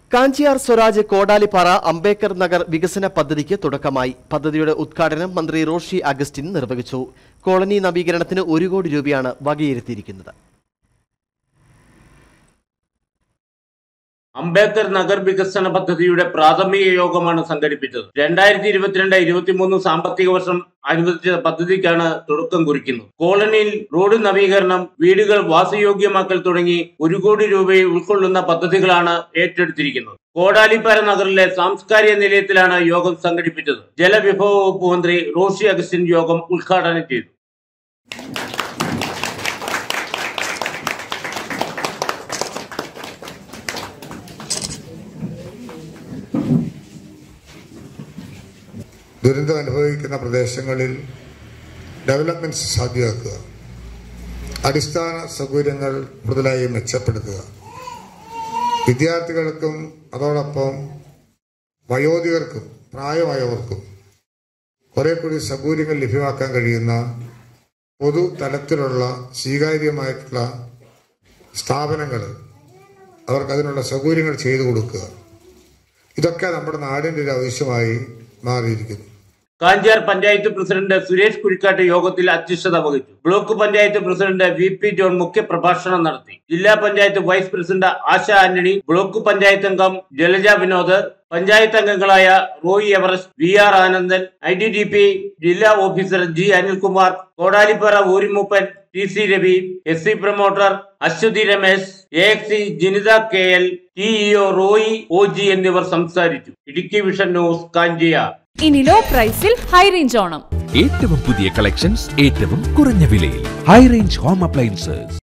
കാഞ്ചിയാർ സ്വരാജ് കോടാലിപ്പാറ അംബേദ്കർ നഗർ വികസന പദ്ധതിക്ക് തുടക്കമായി പദ്ധതിയുടെ ഉദ്ഘാടനം മന്ത്രി റോഷി അഗസ്റ്റിൻ നിർവഹിച്ചു കോളനി നവീകരണത്തിന് ഒരു കോടി രൂപയാണ് വകയിരുത്തിയിരിക്കുന്നത് അംബേദ്കർ നഗർ വികസന പദ്ധതിയുടെ പ്രാഥമിക യോഗമാണ് സംഘടിപ്പിച്ചത് രണ്ടായിരത്തി ഇരുപത്തിരണ്ട് ഇരുപത്തിമൂന്ന് സാമ്പത്തിക വർഷം അനുവദിച്ച പദ്ധതിക്കാണ് തുടക്കം കുറിക്കുന്നത് കോളനിയിൽ റോഡ് നവീകരണം വീടുകൾ വാസയോഗ്യമാക്കൽ തുടങ്ങി ഒരു കോടി രൂപയെ ഉൾക്കൊള്ളുന്ന പദ്ധതികളാണ് ഏറ്റെടുത്തിരിക്കുന്നത് കോടാലിപ്പാറ നഗറിലെ സാംസ്കാരിക നിലയത്തിലാണ് യോഗം സംഘടിപ്പിച്ചത് ജലവിഭവ വകുപ്പ് മന്ത്രി റോഷി അഗസ്റ്റിൻ യോഗം ഉദ്ഘാടനം ചെയ്തു ദുരന്തം അനുഭവിക്കുന്ന പ്രദേശങ്ങളിൽ ഡെവലപ്മെന്റ്സ് സാധ്യമാക്കുക അടിസ്ഥാന സൗകര്യങ്ങൾ കൂടുതലായി മെച്ചപ്പെടുത്തുക വിദ്യാർത്ഥികൾക്കും അതോടൊപ്പം വയോധികർക്കും പ്രായമായവർക്കും കുറെ കൂടി സൗകര്യങ്ങൾ ലഭ്യമാക്കാൻ കഴിയുന്ന പൊതു തലത്തിലുള്ള സ്വീകാര്യമായിട്ടുള്ള സ്ഥാപനങ്ങൾ അവർക്ക് അതിനുള്ള സൗകര്യങ്ങൾ ചെയ്തു കൊടുക്കുക ഇതൊക്കെ നമ്മുടെ നാടിൻ്റെ ഒരു ആവശ്യമായി മാറിയിരിക്കുന്നു കാഞ്ചാർ പഞ്ചായത്ത് പ്രസിഡന്റ് സുരേഷ് കുഴിക്കാട്ട് യോഗത്തിൽ അധ്യക്ഷത വഹിച്ചു block panchayat president V P John മുഖ്യ പ്രഭാഷണം നടത്തി ജില്ലാ panchayat vice president Asha Antony block panchayat അംഗം ജലജ വിനോദ് പഞ്ചായത്ത് അംഗങ്ങളായ Roy Everest V R Anandan I D D P ജില്ലാ ഓഫീസർ ജി അനിൽകുമാർ കോടാലിപ്പാറ ഊരിമൂപ്പൻ T C Ravi S C promoter Aswathy Ramesh A X C Jinitha K L T E O Roy O G എന്നിവർ സംസാരിച്ചു ഇടുക്കി വിഷൻ ന്യൂസ് കാഞ്ചിയാർ ഇനി law പ്രൈസിൽ high range Onam ഏറ്റവും പുതിയ കളക്ഷൻസ് ഏറ്റവും കുറഞ്ഞ വിലയിൽ ഹൈ റേഞ്ച് ഹോം അപ്ലയൻസസ്